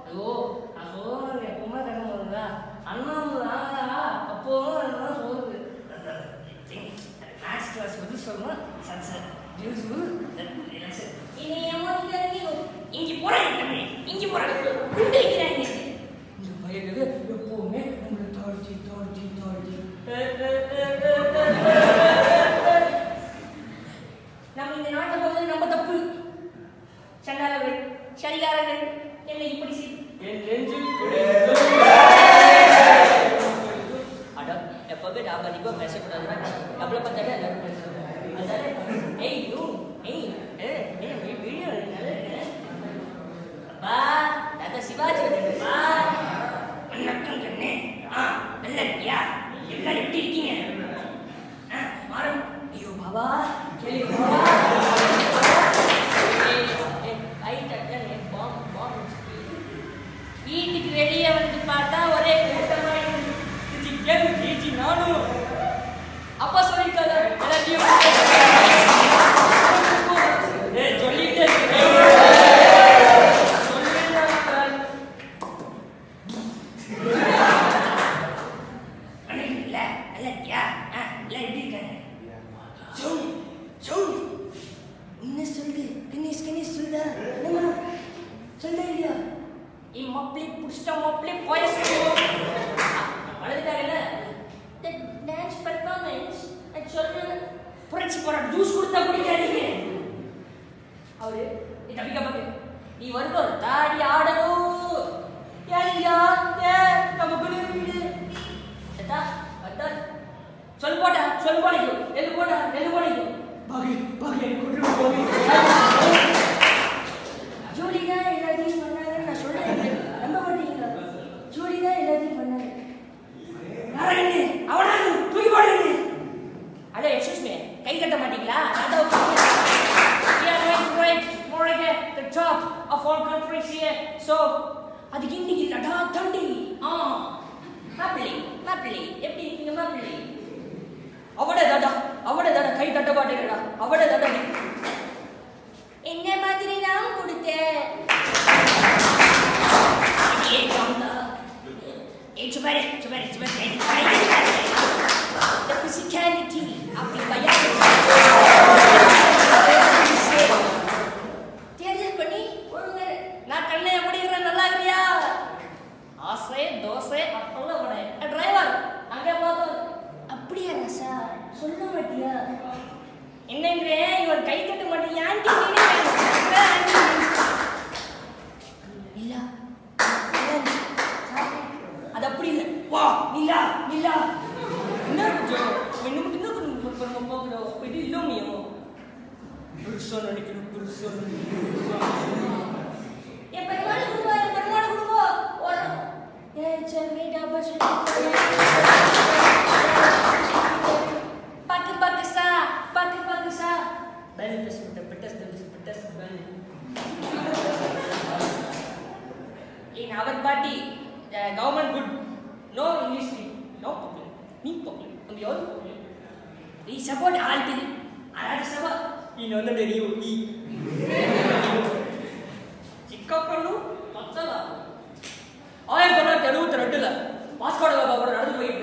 ஐயோ நான் சொல்றேன் எப்பவுமே கண்ணு வருதா அண்ணாமலை ஆனா அப்பவும் என்ன சொல்றது மேத்ஸ் கிளாஸ் வந்து சொல்லணும் சன்செட் பியூட்டிஃபுல் இனி ஏமா இங்க இறங்கி இங்க போறாங்க தமிழ் இங்க போறாங்க குண்டு வைக்கிறாங்க இந்த பையனுக்கு எப்பவுமே நம்மளை தாழ்த்தி தாழ்த்தி தாழ்த்தி நம்ம இந்த நாட்டை போகிறது நம்ம தப்பு சண்டாளர்கள் சரிகாரர்கள் என்னை இப்படி செய் என் நெஞ்சில் அட எப்பவே நான் அதிகமாக பேசக்கூடாதுன்னா நம்மளை பார்த்தாலே எல்லாரும் பேசுறாங்க அதானே ஏய் யூ ஏய் ஏ ஏ வீடியோ அப்பா தாத்தா சிவாஜி வந்துருப்பா வணக்கம் கண்ணே ஆ நல்ல இருக்கியா எல்லாம் எப்படி இருக்கீங்க ஆ மாறும் ஐயோ பாபா கேள்வி பாபா ஏய், ஏய், கை தட்டல், ஏய், பாம், பாம். வீட்டுக்கு வெளியே வந்து பார்த்தா ஒரே கூட்டமா இருக்கு. ஜி, கேளு, ஜி, ஜி, நானும் அப்பா சொல்லிருக்காரு எல்லாத்தையும் ஏய், சொல்லிட்டே இருக்கேன். சொல்லிட்டேன். அண்ணன் இல்ல, நல்லா இருக்கியா? ஆ, எல்லாம் எப்படி இருக்காங்க? சொல், சொல். என்ன சொல்லுது கணேஷ் கணேஷ் சொல்லுதா என்னம்மா சொல்ல இல்லையா என் மாப்பிளை புடிச்சிட்ட மாப்பிளை வாய்ஸ் வளர்ந்துட்டாங்கல்ல டான்ஸ் பர்ஃபார்மன்ஸ் சொல்றேன் புரட்சி போற ஜூஸ் கொடுத்தா குடிக்காதீங்க அவரு நீ தப்பிக்க பாக்கு நீ வருவோம் தாடி ஆடணும் ஏன்யா ஏன் நம்ம குழு வீடு ஏதா அதான் சொல் போட்டா சொல் போடிக்கும் நெல் போட்டா நெல் போடிக்கும் பாகு பாகு எனக்கு கொண்டு போகு ஜோடி தான் எல்லாத்தையும் பண்ணாங்கன்னு நான் சொல்றேன் நம்ப மாட்டீங்களா ஜோடி தான் எல்லாத்தையும் பண்ணாங்க நாராயணே அவனா தூக்கி போடுங்க ஹலோ எக்ஸ்கியூஸ் மீ கை கட்ட மாட்டீங்களா நான் தான் We are going to break Morega, the top of all countries here. So, அதுக்கு இன்னைக்கு லடா தண்டி ஆ மாப்பிள்ளை மாப்பிள்ளை எப்படி இருக்கீங்க மாப்பிள்ளை அவட தாடா அவட தாடா கை தட்ட மாட்டேங்கடா அவட தாடா என்ன மாதிரி நான் கொடுத்தேன் ஏ கவுண்டா ஏ சுமாரே சுமாரே சுமாரே The physicality of the biology. தேர்தல் பண்ணி ஒழுங்க நான் கண்ணை எப்படி இருக்கிறேன் நல்லா இருக்கிறியா ஆசை தோசை அப்பெல்லாம் வடை டிரைவர் அங்கே பார்த்தோம் அப்படியா ரசா சொல்ல மாட்டியா என்னங்கிறேன் இவன் கை தட்ட மாட்டேன் ஆண்டி இல்ல அது அப்படி இல்லை வா நில்லா நில்லா என்ன கொஞ்சம் இன்னும் இன்னும் கொஞ்சம் பண்ண போகிறோம் இது இல்லோமியோ பெருசா நினைக்கணும் பெருசா என் பெருமாள் குடும்பம் என் பெருமாள் குடும்பம் ஓடும் ஏன் சென்னை டபுள் பாக்கு பாக்கு சா பாக்கு பாக்கு சா பெல் பெஸ் பெட்டஸ் பெட்டஸ் பெட்டஸ் பெல் in our party, the government good, no English speak, no problem, me problem, and we all problem. We support all bill, all support. In another area, we. చిక్కపళ్ళు పచ్చల ஆயிரத்தி தொள்ளாயிரத்தி எழுபத்தி ரெண்டுல பாஸ்கோட பாபர் நடந்து போயிட்டு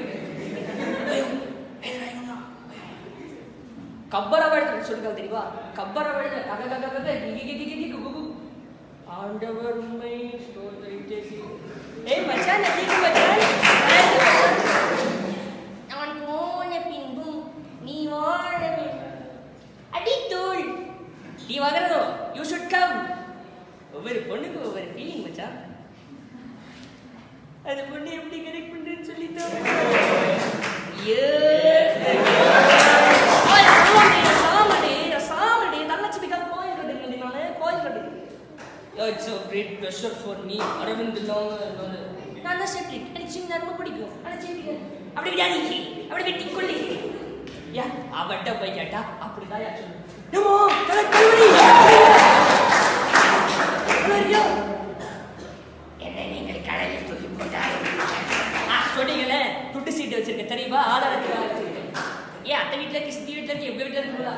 கப்பரவழத்தில் சொல்லுங்க தெரியுமா கப்பரவழத்தில் கக கக கக கிகி கிகி கிகி குகு குகு ஆண்டவர் உண்மை ஸ்தோத்திரித்தே ஏய் மச்சான் எப்படி மச்சான் நான் போன பின்பும் நீ வாழ அடி தூள் நீ வாங்குறதோ யூ ஷுட் கம் ஒவ்வொரு பொண்ணுக்கு ஒவ்வொரு ஃபீலிங் மச்சான் அது பொண்ணு எப்படி கரெக்ட் பண்றேன்னு சொல்லித்தான் ஏ சாமடி சாமடி தங்கச்சிக்காக கோயில் கட்டுங்க நானே கோயில் கட்டுங்க it's a great pleasure for me Aravind இல்லாம நான் தான் செப்ரிக் எனக்கு சின்ன ரொம்ப பிடிக்கும் ஆனால் செப்ரிக் அப்படி விடாதீங்க அப்படி வெட்டி கொள்ளி யா அவட்ட போய் கேட்டா அப்படிதான் யா சொல்லு நமோ தலை கல்வரி என்ன நீங்கள் கடலில் தூக்கி போட்டாலும் சொன்னீங்களே துட்டு சீட்டு வச்சிருக்க தெரியுமா ஆதாரத்துக்காக வச்சிருக்கேன் ஏன் அத்தை வீட்டில் இருக்கு சித்தி வீட்டில் இருக்கு எங்க வீட்டில் இருக்குங்களா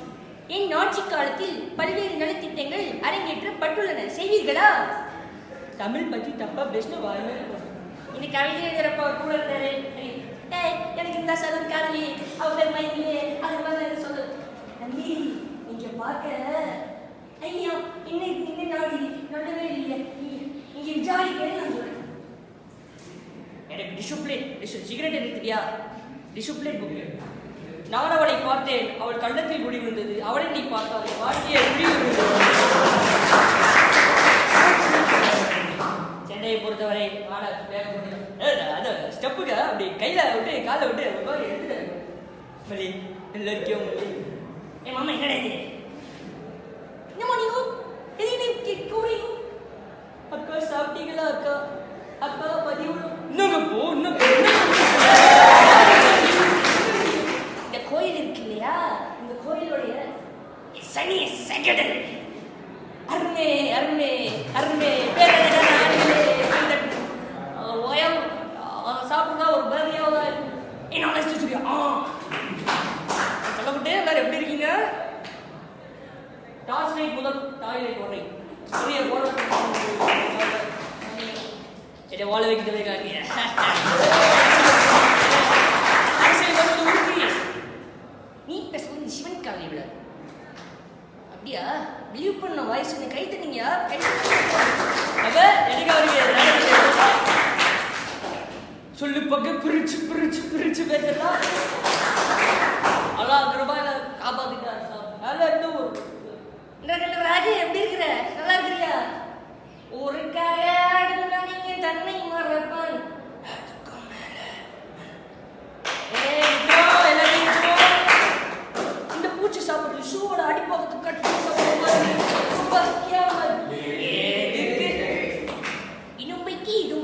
என் ஆட்சி காலத்தில் பல்வேறு நலத்திட்டங்கள் அரங்கேற்றப்பட்டுள்ளன செய்வீர்களா தமிழ் பத்தி தப்பா பேசின வாய்மே இந்த கவிதை எழுதுறப்ப அவர் கூட இருந்தாரு ஏய் எனக்கு இந்த சதம் காதலி அவர் மைதிலே அது மாதிரி எனக்கு சொல்லு தம்பி நீங்க பார்க்க ஐயா இன்னும் இன்னும் நாடி நல்லவே இல்லையே இங்க- இங்க விசாரிக்கிறேன் நான் சொல்றேன் எனக்கு டிசிப்ளின் சிகரெட் எனக்கு தெரியா டிசிப்ளின் புக் நான் அவளை பார்த்தேன் அவள் கள்ளத்தில் முடி விழுந்தது அவளை நீ பார்த்தால் வாழ்க்கையை முடி சென்னையை பொறுத்தவரை ஆனா வேக முடியும் அந்த ஸ்டெப்புக்கு அப்படி கையில விட்டு காலை விட்டு ஒரு மாதிரி எடுத்துட்டாரு மலி எல்லாருக்கும் மலி ஏ மாமா என்னடா இது என்னம்மா நீங்க எதுக்கு கூறீங்க அக்கா சாப்பிட்டீங்களா அக்கா அக்கா பதிவு இன்னும் போ இன்னும் போ, இன்னும் போ. இந்த கோயில் இருக்கு இல்லையா இந்த கோயிலுடைய சனி சகடன் அருமே அருமே அருமே பேரழகான ஆண்களே இந்த அஹ், ஓயம் அஹ், சாப்பிட்டா ஒரு பேதியாவதா என்ன அழைச்சிட்டு சொல்லியா ஆ சொல்லப்பட்டு எல்லாரும் எப்படி இருக்கீங்க டார்ச் லைட் முதல் டாய்லெட் வரை பெரிய என்னை வாழ வைக்கிறது இருக்காங்க அரசியல் வந்து உருப்படி நீ பேசுவது சிவன் காலை விட அப்படியா பிலீவ் பண்ண வாய்ஸ் நீ கை தண்ணீங்க கை அவ எனக்கு அவருக்கு சொல்லு பக்க பிரிச்சு பிரிச்சு பிரிச்சு பேசலாம் அல்லாஹ் கிருபாயில காப்பாத்திட்டார் சார் நல்லா இன்னும் ராஜி எப்படி இருக்கிற நல்லா இருக்கிறியா ஒரு கையாடுங்க நீங்க தன்னை மறப்பான் அதுக்கும் மேல ஏய் bro, எல்லாரையும் bro. இந்த பூச்சி சாப்பிடுறது ஷூவோட அடிப்பக்கத்து கட்டி சாப்பிடுறது ரொம்ப கேவலம். எதுக்கு? இனும்பைக்கு இது